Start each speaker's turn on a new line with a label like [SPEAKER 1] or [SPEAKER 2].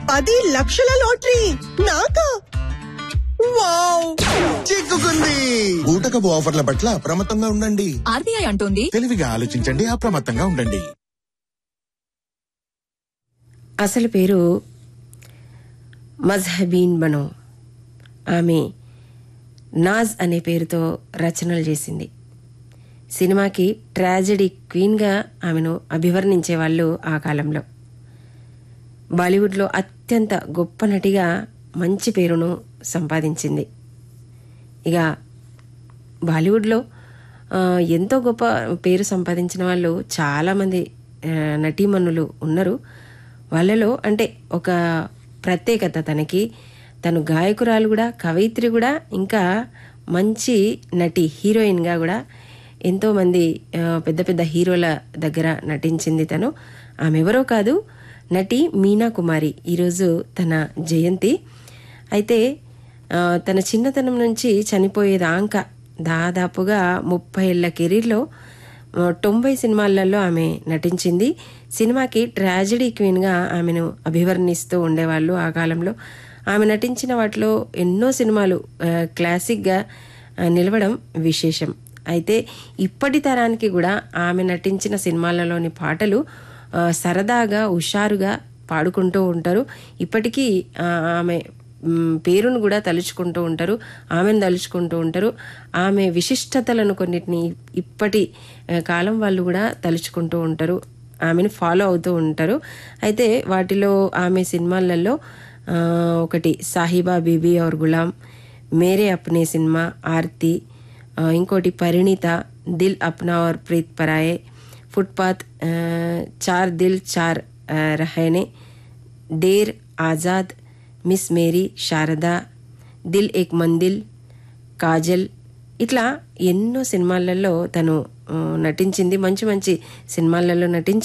[SPEAKER 1] పది లక్షల లాటరీ నాకా వావ్
[SPEAKER 2] చిక్కుకుంది ఊటకపు ఆఫర్ల పట్ల అప్రమత్తంగా ఉండండి
[SPEAKER 3] ఆర్బీఐ అంటోంది
[SPEAKER 2] తెలివిగా ఆలోచించండి అప్రమత్తంగా ఉండండి
[SPEAKER 4] అసలు పేరు మజ్హబీన్ బనో ఆమె నాజ్ అనే పేరుతో రచనలు చేసింది సినిమాకి ట్రాజడీ క్వీన్గా ఆమెను అభివర్ణించే వాళ్ళు ఆ కాలంలో బాలీవుడ్లో అత్యంత గొప్ప నటిగా మంచి పేరును సంపాదించింది ఇక బాలీవుడ్లో ఆ, ఎంతో గొప్ప పేరు సంపాదించిన వాళ్ళు చాలామంది ఆ, నటీమణులు ఉన్నారు వాళ్ళలో అంటే ఒక ప్రత్యేకత తనకి తను గాయకురాలు కూడా కవయిత్రి కూడా ఇంకా మంచి నటి హీరోయిన్గా కూడా ఎంతోమంది ఆ, పెద్ద పెద్ద హీరోల దగ్గర నటించింది తను ఆమె ఎవరో కాదు నటి మీనా కుమారి ఈరోజు తన జయంతి అయితే ఆ, తన చిన్నతనం నుంచి చనిపోయేదాకా దాదాపుగా ముప్పై ఏళ్ల కెరీర్లో ఆ, తొంభై సినిమాలలో ఆమె నటించింది సినిమాకి ట్రాజడీ క్వీన్గా ఆమెను అభివర్ణిస్తూ ఉండేవాళ్ళు ఆ కాలంలో ఆమె నటించిన వాటిలో ఎన్నో సినిమాలు ఆ, క్లాసిక్గా ఆ, నిలవడం విశేషం అయితే ఇప్పటి తరానికి కూడా ఆమె నటించిన సినిమాలలోని పాటలు ఆ, సరదాగా హుషారుగా పాడుకుంటూ ఉంటారు ఇప్పటికీ ఆ, ఆమె మ్, పేరును కూడా తలుచుకుంటూ ఉంటారు ఆమెను తలుచుకుంటూ ఉంటారు ఆమె విశిష్టతలను కొన్నిటిని ఇప్పటి ఆ, కాలం వాళ్ళు కూడా తలుచుకుంటూ ఉంటారు ఆమెను ఫాలో అవుతూ ఉంటారు అయితే వాటిలో ఆమె సినిమాలలో ఆ, ఒకటి సాహిబా బీబీ ఔర్ గులాం మేరే అప్నే సినిమా ఆర్తి ఆ, ఇంకోటి పరిణిత దిల్ అప్నా ఔర్ ప్రీత్ పరాయే ఫుట్పాత్ ఆ, చార్ దిల్ చార్ ఆ, రహేనే డేర్ ఆజాద్ మిస్ మేరీ శారదా దిల్ ఏక్ మందిల్ కాజల్ ఇట్లా ఎన్నో సినిమాలలో తను ఆ, నటించింది మంచి మంచి సినిమాలలో నటించి